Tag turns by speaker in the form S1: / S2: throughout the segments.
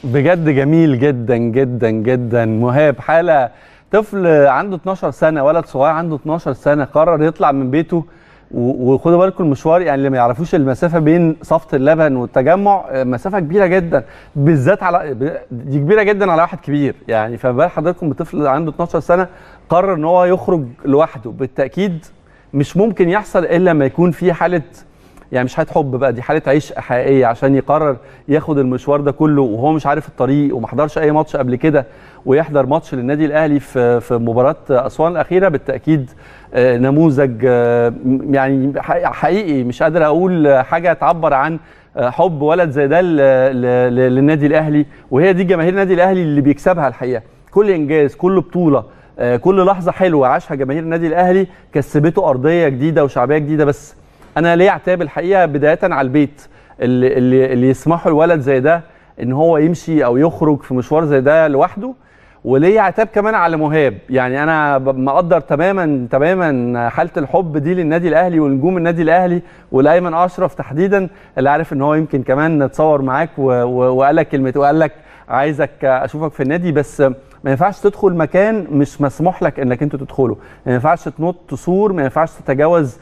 S1: بجد جميل جدا جدا جدا مهاب حاله طفل عنده 12 سنه ولد صغير عنده 12 سنه قرر يطلع من بيته و- وخدوا بالكم المشوار يعني اللي ما يعرفوش المسافه بين صفت اللبن والتجمع آه، مسافه كبيره جدا بالذات على ب- دي كبيره جدا على واحد كبير يعني فبال حضراتكم بطفل عنده 12 سنه قرر ان هو يخرج لوحده بالتاكيد مش ممكن يحصل الا لما يكون في حاله يعني مش حاله حب بقى دي حاله عشق حقيقيه عشان يقرر ياخد المشوار ده كله وهو مش عارف الطريق وما حضرش اي ماتش قبل كده ويحضر ماتش للنادي الاهلي في في مباراه اسوان الاخيره بالتاكيد آه، نموذج آه، م- يعني ح- حقيقي مش قادر اقول حاجه تعبر عن آه، حب ولد زي ده ل- ل- ل- للنادي الاهلي وهي دي جماهير النادي الاهلي اللي بيكسبها الحقيقه كل انجاز كل بطوله آه، كل لحظه حلوه عاشها جماهير النادي الاهلي كسبته ارضيه جديده وشعبيه جديده بس انا ليه اعتاب الحقيقه بدايه على البيت اللي, اللي, اللي يسمحوا لولد زي ده ان هو يمشي او يخرج في مشوار زي ده لوحده وليه عتاب كمان على مهاب يعني انا ب- مقدر تماما تماما حاله الحب دي للنادي الاهلي ونجوم النادي الاهلي والايمن اشرف تحديدا اللي عارف ان هو يمكن كمان اتصور معاك و- و- وقال لك كلمه وقال لك عايزك اشوفك في النادي بس ما ينفعش تدخل مكان مش مسموح لك انك انت تدخله ما ينفعش تنط سور ما ينفعش تتجاوز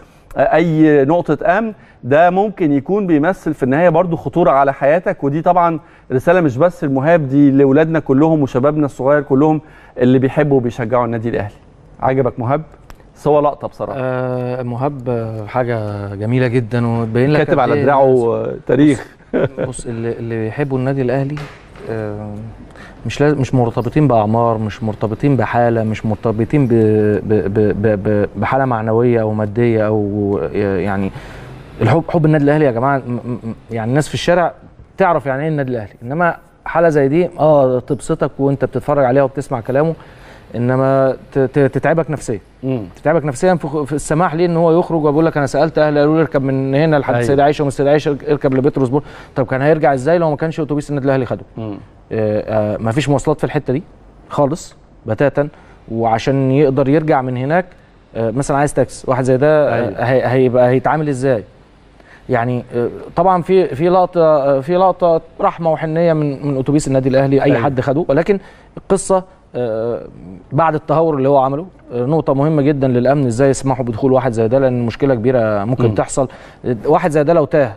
S1: اي نقطه امن ده ممكن يكون بيمثل في النهايه برضو خطوره على حياتك ودي طبعا رساله مش بس المهاب دي لاولادنا كلهم وشبابنا الصغير كلهم اللي بيحبوا وبيشجعوا النادي الاهلي عجبك مهاب بس هو لقطه بصراحه
S2: آه مهاب آه، حاجه جميله جدا وتبين لك
S1: كاتب
S2: قد
S1: على
S2: إيه
S1: دراعه تاريخ
S2: بص اللي, اللي بيحبوا النادي الاهلي آه، مش لازم مش مرتبطين باعمار مش مرتبطين بحاله مش مرتبطين ب ب ب ب ب بحاله معنويه او ماديه او يعني الحب حب النادي الاهلي يا جماعه م- م- يعني الناس في الشارع تعرف يعني ايه النادي الاهلي انما حاله زي دي اه تبسطك وانت بتتفرج عليها وبتسمع كلامه انما ت- ت- تتعبك نفسيا
S1: مم.
S2: تتعبك نفسيا في في السماح ليه ان هو يخرج وبقول لك انا سالت اهلي قالوا لي اركب من هنا لحد
S1: أيوة.
S2: السيده عائشه ومن السيده عائشه اركب لبيتروسبورغ طب كان هيرجع ازاي لو ما كانش اتوبيس النادي الاهلي خده
S1: مم.
S2: ما فيش مواصلات في الحته دي خالص بتاتا وعشان يقدر يرجع من هناك آه، مثلا عايز تاكس واحد زي ده آه،
S1: أيوة.
S2: هي- هيبقى هيتعامل ازاي يعني آه، طبعا في في لقطه آه، في لقطه رحمه وحنيه من من اتوبيس النادي الاهلي اي
S1: أيوة.
S2: حد خده ولكن القصه آه، بعد التهور اللي هو عمله آه، نقطة مهمة جدا للأمن ازاي يسمحوا بدخول واحد زي ده لأن مشكلة كبيرة ممكن
S1: مم.
S2: تحصل واحد زي ده لو تاه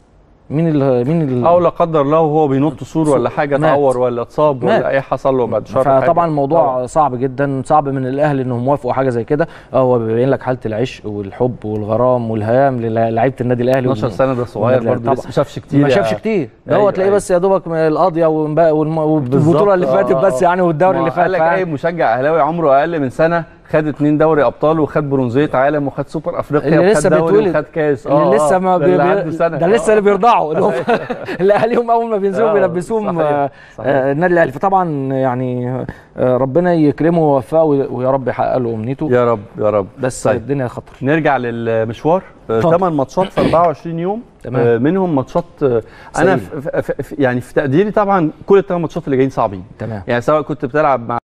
S2: مين ال مين ال
S1: او لا قدر الله وهو بينط سور ولا حاجه
S2: مات.
S1: اتعور ولا اتصاب
S2: مات.
S1: ولا اي حصل له بعد شر
S2: فطبعا
S1: حاجة.
S2: الموضوع
S1: طبعاً.
S2: صعب جدا صعب من الاهل انهم يوافقوا حاجه زي كده اه هو بيبين لك حاله العشق والحب والغرام والهيام للعيبه النادي الاهلي
S1: 12 سنه ده صغير
S2: والنادي
S1: برضه
S2: الأهلي.
S1: لسه ما شافش كتير
S2: ما
S1: يا-
S2: شافش كتير ده
S1: أيوة،
S2: هو تلاقيه
S1: أيوة.
S2: بس يا دوبك من القاضيه والم- والم- والبطوله
S1: بالظبط.
S2: اللي فاتت
S1: آه،
S2: بس
S1: آه.
S2: يعني والدوري اللي فات
S1: قال لك
S2: فعلا.
S1: اي مشجع اهلاوي عمره اقل من سنه خد اتنين دوري ابطال وخد برونزيه عالم وخد سوبر افريقيا
S2: اللي
S1: وخد
S2: لسه
S1: دوري
S2: بيتولد
S1: وخد كاس
S2: اللي لسه ما
S1: ده
S2: بي...
S1: اللي
S2: بي-
S1: عنده سنه
S2: ده لسه اللي بيرضعوا اللي هم اللي اهاليهم اول ما بينزلوا
S1: آه،
S2: بيلبسوهم
S1: صحيح،
S2: آه،
S1: صحيح.
S2: آه، النادي الاهلي فطبعا يعني آه، ربنا يكرمه ويوفقه ويا رب يحقق له امنيته
S1: يا رب يا رب
S2: بس
S1: طيب.
S2: الدنيا خطر
S1: نرجع للمشوار
S2: اتفضل.
S1: 8 ماتشات في 24 يوم
S2: تمام.
S1: آه، منهم ماتشات آه، انا
S2: سهيلة.
S1: في في في يعني في تقديري طبعا كل الثمان ماتشات اللي جايين صعبين
S2: تمام
S1: يعني سواء كنت بتلعب مع